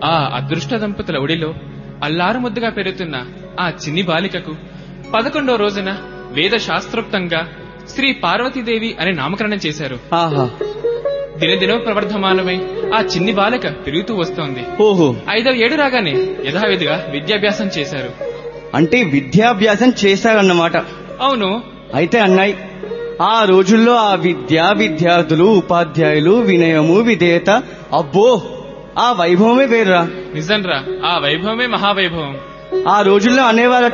ఆ అదృష్ట దంపతుల ఒడిలో అల్లారు ముద్దుగా పెరుగుతున్న ఆ చిన్ని బాలికకు పదకొండో రోజున వేద శాస్త్రోక్తంగా శ్రీ పార్వతీదేవి అని నామకరణం చేశారు ఆహా దినదినం ప్రవర్ధమానమై ఆ చిన్ని బాలిక పెరుగుతూ వస్తోంది ఓహో ఐదవ ఏడు రాగానే యథావిధిగా విద్యాభ్యాసం చేశారు అంటే విద్యాభ్యాసం చేశారన్నమాట అవును అయితే అన్నాయి ఆ రోజుల్లో ఆ విద్య విద్యార్థులు ఉపాధ్యాయులు వినయము విధేయత అబ్బో ఆ వైభవమే వేర్రా నిజంరా ఆ వైభవమే మహావైభవం ఆ రోజుల్లో అనేవారట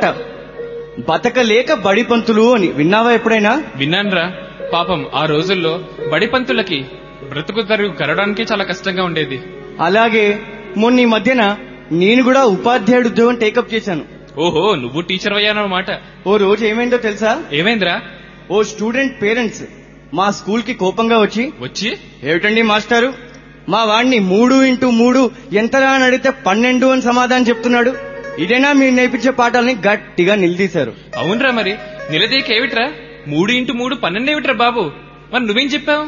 బతకలేక బడి పంతులు అని విన్నావా ఎప్పుడైనా విన్నాన్రా పాపం ఆ రోజుల్లో బడిపంతులకి బ్రతుకు తరుగు కరడానికి చాలా కష్టంగా ఉండేది అలాగే మొన్న ఈ మధ్యన నేను కూడా ఉపాధ్యాయుడు ఉద్యోగం టేకప్ చేశాను ఓహో నువ్వు టీచర్ అయ్యానమాట ఓ రోజు ఏమైందో తెలుసా ఏమైందిరా ఓ స్టూడెంట్ పేరెంట్స్ మా స్కూల్ కి కోపంగా వచ్చి వచ్చి ఏమిటండి మాస్టారు మా వాడిని మూడు ఇంటూ మూడు ఎంతరా అని అడిగితే పన్నెండు అని సమాధానం చెప్తున్నాడు ఇదేనా మీరు నేర్పించే పాఠాలని గట్టిగా నిలదీశారు అవునరా మరి నిలదీక ఏమిట్రా మూడు ఇంటూ మూడు పన్నెండు ఏమిట్రా బాబు మరి నువ్వేం చెప్పావు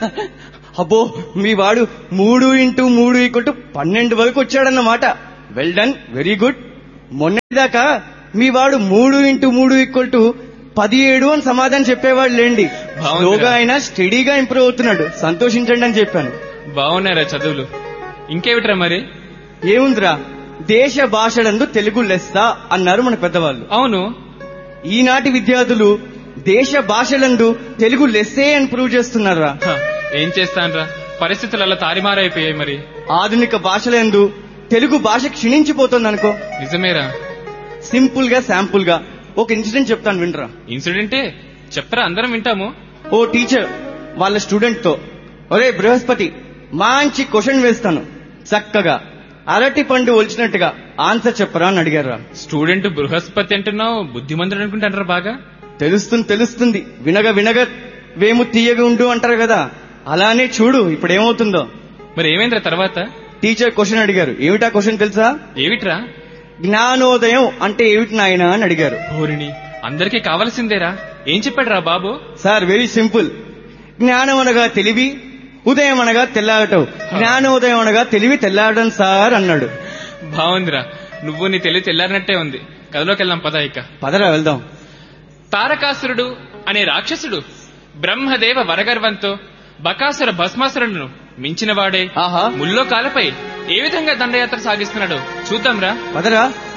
అబ్బో మీ వాడు మూడు ఇంటూ మూడు ఈక్వల్ టు పన్నెండు వరకు వచ్చాడన్నమాట వెల్ డన్ వెరీ గుడ్ మొన్నటిదాకా మీ వాడు మూడు ఇంటూ మూడు ఈక్వల్ టు పదిహేడు అని సమాధానం చెప్పేవాడు లేండి బాగుందిరా. స్లోగా అయినా స్టడీగా ఇంప్రూవ్ అవుతున్నాడు సంతోషించండి అని చెప్పాను బాగున్నారా చదువులు ఇంకేమిట్రా మరి ఏముందిరా దేశ భాషలందు తెలుగు లెస్స అన్నారు మన పెద్దవాళ్ళు అవును ఈనాటి విద్యార్థులు దేశ భాషలందు తెలుగు లెస్సే అని ప్రూవ్ చేస్తున్నారా హ, ఏం చేస్తాన్రా పరిస్థితులు అలా తారిమారైపోయాయి మరి ఆధునిక భాషలందు తెలుగు భాష క్షీణించిపోతుంది అనుకో నిజమేరా సింపుల్ గా శాంపుల్ గా ఒక ఇన్సిడెంట్ చెప్తాను వినరా ఇన్సిడెంటే చెప్పరా అందరం వింటాము ఓ టీచర్ వాళ్ళ స్టూడెంట్ తో ఒరే బృహస్పతి మంచి క్వశ్చన్ వేస్తాను చక్కగా అరటి పండు ఒలిచినట్టుగా ఆన్సర్ చెప్పరా అని అడిగారా స్టూడెంట్ బృహస్పతి అంటున్నావు బుద్ధిమంతుడు అనుకుంటానరా బాగా తెలుస్తుంది తెలుస్తుంది వినగ వినగ వేము తీయగా ఉండు అంటారు కదా అలానే చూడు ఇప్పుడు ఏమవుతుందో మరి ఏమైందిరా తర్వాత టీచర్ క్వశ్చన్ అడిగారు ఏమిటా క్వశ్చన్ తెలుసా ఏమిట్రా జ్ఞానోదయం అంటే ఏమిటి నాయనా అని అడిగారు భోరిని అందరికీ కావలసిందేరా ఏం చెప్పాడురా బాబు సార్ వెరీ సింపుల్ జ్ఞానం అనగా తెలివి ఉదయం అనగా తెల్లారటం జ్ఞానోదయం అనగా తెలివి తెల్లారడం సార్ అన్నాడు బాగుందిరా నువ్వు నీ తెలివి తెల్లారినట్టే ఉంది కథలోకి వెళ్దాం పద ఇక పదరా వెళ్దాం తారకాసురుడు అనే రాక్షసుడు బ్రహ్మదేవ వరగర్వంతో బకాసుర భస్మాసురుడును మించినవాడే ఆహా ముల్లో కాలపై ఏ విధంగా దండయాత్ర సాగిస్తున్నాడో చూద్దాంరా పదరా